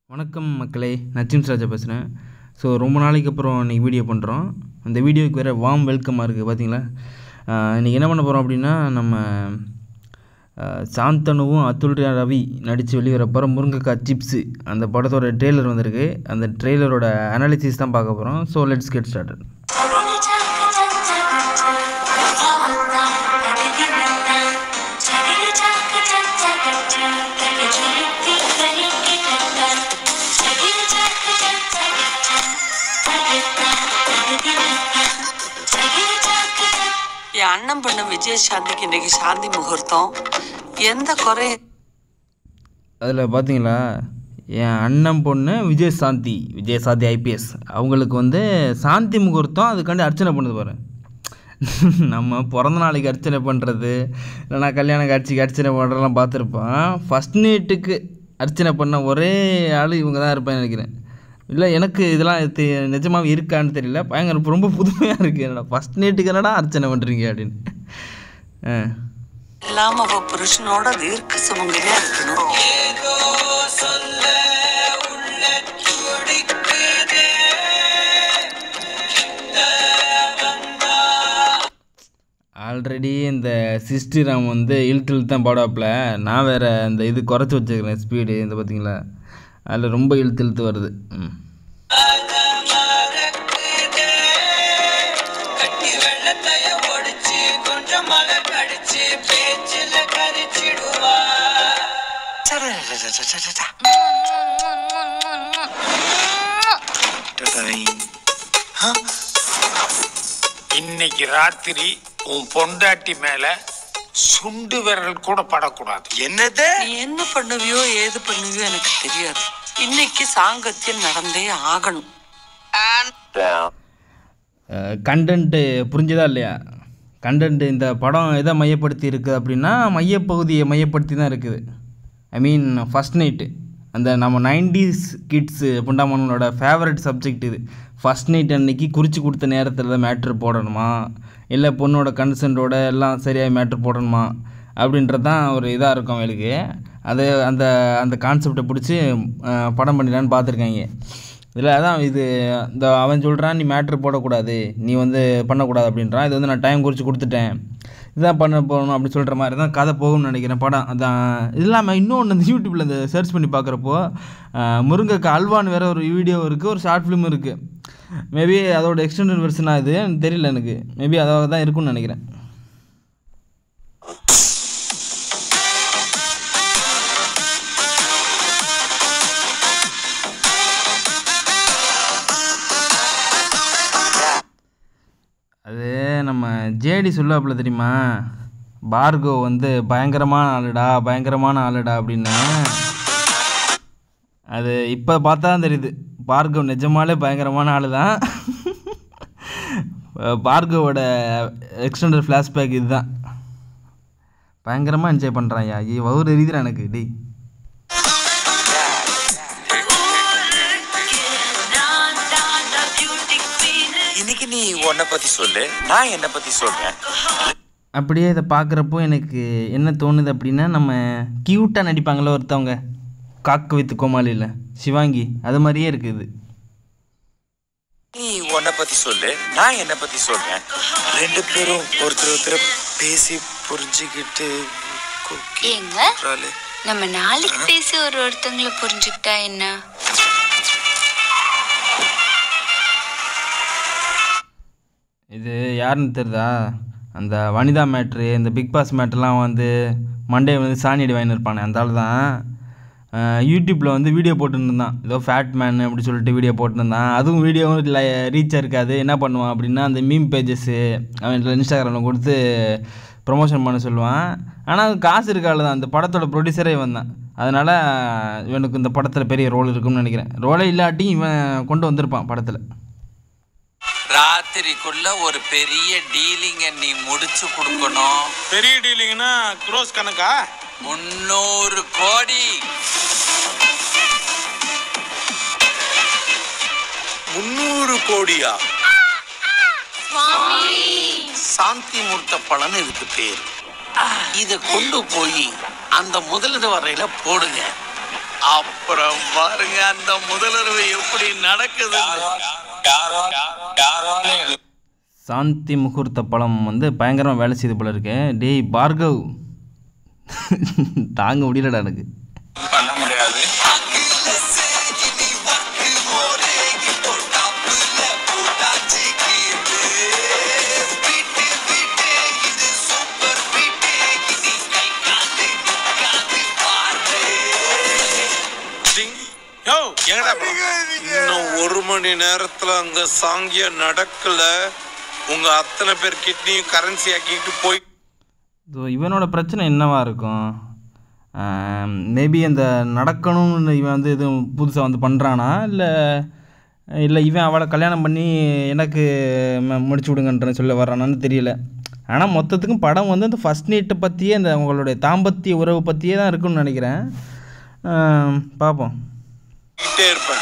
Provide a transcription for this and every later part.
வணக்கம் மக்களே நச்சின் ராஜா பேசுகிறேன் ஸோ ரொம்ப நாளைக்கு அப்புறம் இன்றைக்கி வீடியோ பண்ணுறோம் அந்த வீடியோவுக்கு வேறு வார்ம் வெல்கமாக இருக்குது பார்த்தீங்களா இன்றைக்கி என்ன பண்ண போகிறோம் அப்படின்னா நம்ம ஆஹ், சாந்தனுவும் அதுல் ரவி நடித்து வெளிவர படம் முருங்கைக்காய் சிப்ஸு அந்த படத்தோட ட்ரெய்லர் வந்திருக்கு அந்த ட்ரெய்லரோட அனாலிசிஸ் தான் பார்க்க போகிறோம் ஸோ லெட்ஸ் கெட் ஸ்டார்டட் என் அண்ணன் பொண்ணு விஜய் சாந்திக்கு இன்னைக்கு சாந்தி முகூர்த்தம் எந்த குறை அதில் பார்த்தீங்களா என் அண்ணன் பொண்ணு விஜய் சாந்தி விஜய் சாந்தி ஐபிஎஸ் அவங்களுக்கு வந்து சாந்தி முகூர்த்தம் அதுக்காண்டி அர்ச்சனை பண்ணுது பாரு நம்ம பிறந்த நாளைக்கு அர்ச்சனை பண்ணுறது இல்லைனா கல்யாண காட்சிக்கு அர்ச்சனை பண்ணுறதெல்லாம் பார்த்துருப்போம் ஃபஸ்ட் நைட்டுக்கு அர்ச்சனை பண்ண ஒரே ஆள் இவங்க தான் இருப்பேன்னு நினைக்கிறேன் இல்லை எனக்கு இதெல்லாம் தெ நிஜமாவே இருக்கான்னு தெரியல பயங்கர ரொம்ப புதுமையாக இருக்குது என்னடா ஃபஸ்ட் நைட்டுக்கு என்னடா அர்ச்சனை பண்ணுறீங்க அப்படின்னு ஆ இல்லாம அவ புருஷனோட தீர்க்க சுமங்கலியா இருக்கணும் ஆல்ரெடி இந்த சிஸ்டிராம் வந்து இழுத்து இழுத்து தான் பாடாப்பில் நான் வேறு இந்த இது குறைச்சி வச்சுக்கிறேன் ஸ்பீடு இந்த பார்த்தீங்களா அதில் ரொம்ப இழுத்து இழுத்து வருது ம் இன்னைக்கு ராத்திரி உன் பொண்டாட்டி மேல சுண்டு விரல் கூட படக்கூடாது என்னது நீ என்ன பண்ணுவியோ ஏது பண்ணுவியோ எனக்கு தெரியாது இன்னைக்கு சாங்கத்தியம் நடந்தே ஆகணும் கண்டென்ட்டு புரிஞ்சுதா இல்லையா கண்டென்ட் இந்த படம் எதை மையப்படுத்தி இருக்குது அப்படின்னா மையப்பகுதியை மையப்படுத்தி தான் இருக்குது ஐ மீன் ஃபஸ்ட் நைட்டு அந்த நம்ம நைன்டிஸ் கிட்ஸு புண்டாமனோட ஃபேவரட் சப்ஜெக்ட் இது ஃபஸ்ட் நைட் அன்னைக்கு குறித்து கொடுத்த நேரத்தில் தான் மேட்ரு போடணுமா இல்லை பொண்ணோட கன்சென்ட்டோட எல்லாம் சரியாக மேட்ரு போடணுமா அப்படின்றது தான் ஒரு இதாக இருக்கும் அவங்களுக்கு அது அந்த அந்த கான்செப்டை பிடிச்சி அஹ், படம் பண்ணிடலான்னு பார்த்துருக்காங்க இதில் அதான் இது இந்த அவன் சொல்கிறான் நீ மேட்ரு போடக்கூடாது நீ வந்து பண்ணக்கூடாது அப்படின்றான் இது வந்து நான் டைம் குறித்து கொடுத்துட்டேன் இதுதான் பண்ண போகணும் அப்படி சொல்கிற மாதிரி தான் கதை போகும்னு நினைக்கிறேன் படம் அதான் இது இல்லாமல் இன்னொன்று இந்த யூடியூப்பில் இந்த சர்ச் பண்ணி பார்க்குறப்போ முருங்கைக்கு அல்வான்னு வேறு ஒரு வீடியோ இருக்குது ஒரு ஷார்ட் ஃபிலிம் இருக்குது மேபி அதோட எக்ஸ்டெண்டட் வெர்ஷனாக இது எனக்கு தெரியல எனக்கு மேபி அதாக தான் இருக்கும்னு நினைக்கிறேன் அது நம்ம ஜேடி சொல்லாப்புல தெரியுமா பார்கோ வந்து பயங்கரமான ஆளுடா பயங்கரமான ஆளுடா அப்படின்னு அது இப்போ பார்த்தா தான் தெரியுது பார்கவ் நிஜமாலே பயங்கரமான ஆள் தான் பார்கவோட எக்ஸ்டெண்டட் ஃப்ளாஷ்பேக் இதுதான் பயங்கரமாக என்ஜாய் பண்ணுறான் யா வவுறு எரியுதுடா எனக்கு டேய் இன்னைக்கு நீ உன்னை பத்தி சொல்லு நான் என்ன பத்தி சொல்றேன் அப்படியே இதை பார்க்குறப்போ எனக்கு என்ன தோணுது அப்படின்னா நம்ம க்யூட்டாக நடிப்பாங்களோ ஒருத்தவங்க காக்கு வித்து கோமாளியில் சிவாங்கி அது மாதிரியே இருக்குது நீ உன்னை பத்தி சொல்லு நான் என்ன பத்தி சொல்றேன் ரெண்டு பேரும் ஒருத்தர் ஒருத்தர் பேசி புரிஞ்சுக்கிட்டு கொக்கி ஏங்க விட்றாளே. நம்ம நாளைக்கு பேசி ஒரு ஒருத்தங்களை புரிஞ்சுக்கிட்டா என்ன இது யாருன்னு தெரியுதா அந்த வனிதா மேட்ரு இந்த பிக் பாஸ் மேட்ருலாம் வந்து மண்டே வந்து சாணியடி வாங்கின்னு இருப்பானே அந்த ஆள் தான் யூடியூப்பில் வந்து வீடியோ போட்டுருந்தான் ஏதோ ஃபேட் மேன் அப்படி சொல்லிட்டு வீடியோ போட்டுருந்தான் அதுவும் வீடியோவும் இல்லை ரீச்சாக இருக்காது என்ன பண்ணுவான் அப்படின்னா அந்த மீம் பேஜஸ்ஸு அவன் இன்ஸ்டாகிராமில் கொடுத்து ப்ரொமோஷன் பண்ண சொல்லுவான் ஆனால் காசு இருக்காள் தான் அந்த படத்தோட ப்ரொடியூசரே இவன் தான் அதனால் இவனுக்கு இந்த படத்தில் பெரிய ரோல் இருக்கும்னு நினைக்கிறேன் ரோலே இல்லாட்டி இவன் கொண்டு வந்திருப்பான் படத்தில் ராத்திரிக்குள்ள ஒரு பெரிய டீலிங்க நீ முடிச்சு கொடுக்கணும் பெரிய டீலிங்னா க்ரோஸ் கணக்கா முன்னூறு கோடி முந்நூறு கோடியா சாந்தி மூர்த்த பலன் இதுக்கு பேர் இத கொண்டு போய் அந்த முதலிட வரையில போடுங்க அப்புறம் பாருங்க அந்த முதலுறவு எப்படி நடக்குது சாந்தி முகூர்த்த பழம் வந்து பயங்கரமாக வேலை செய்து போல இருக்கு டேய் பார்கவ் தாங்க முடியலடா எனக்கு பண்ண முடியாது யோ எங்கடா இன்னும் ஒரு மணி நேரத்துல அங்க சாங்கிய நடக்கல உங்க அத்தனை பேர் கிட்னியும் கரன்சி ஆக்கிட்டு போய் ஸோ இவனோட பிரச்சனை என்னவா இருக்கும் மேபி அந்த நடக்கணும்னு இவன் வந்து எதுவும் புதுசாக வந்து பண்ணுறானா இல்லை இல்லை இவன் அவளை கல்யாணம் பண்ணி எனக்கு ம- முடிச்சு விடுங்கன்ற சொல்ல வர்றானான்னு தெரியல ஆனால் மொத்தத்துக்கும் படம் வந்து அந்த ஃபஸ்ட் நைட்டை பற்றியே அந்த அவங்களுடைய தாம்பத்திய உறவு பற்றியே தான் இருக்குன்னு நினைக்கிறேன் ஆம், பார்ப்போம் கிட்டே இருப்பேன்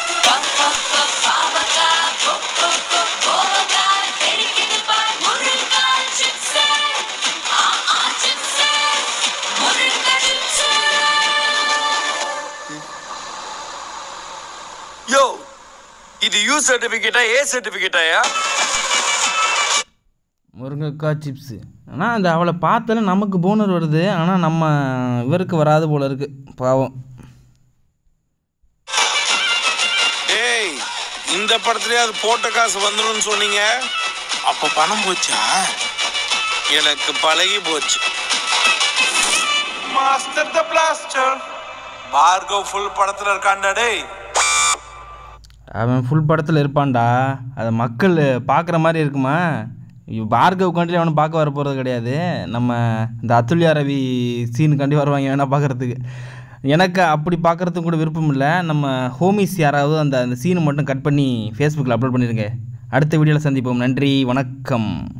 யோ இது யூ சர்டிபிகேட்டா ஏ சர்டிபிகேட்டாயா முருங்கைக்காய் சிப்ஸு ஆனால் அந்த அவளை பார்த்தாலே நமக்கு போனர் வருது ஆனால் நம்ம இவருக்கு வராது போல இருக்கு பாவம் டேய் இந்த படத்துலயே அது போட்ட காசு வந்துரும்னு சொன்னீங்க அப்ப பணம் போச்சா எனக்கு பழகி போச்சு master the blaster Bhargav full படத்துல இருக்கான்டா டேய் அவன் ஃபுல் படத்தில் இருப்பான்டா அதை மக்கள் பார்க்குற மாதிரி இருக்குமா இவ பார்கவ் கண்ட்ரி அவனை பார்க்க வர போகிறது கிடையாது நம்ம இந்த அத்துல்யா ரவி சீனுக்காண்டி வருவாங்க வேணால் பார்க்குறதுக்கு எனக்கு அப்படி பார்க்குறதுக்கு கூட விருப்பம் இல்லை நம்ம ஹோமிஸ் யாராவது அந்த அந்த சீனை மட்டும் கட் பண்ணி ஃபேஸ்புக்கில் அப்லோட் பண்ணிடுங்க அடுத்த வீடியோவில் சந்திப்போம் நன்றி வணக்கம்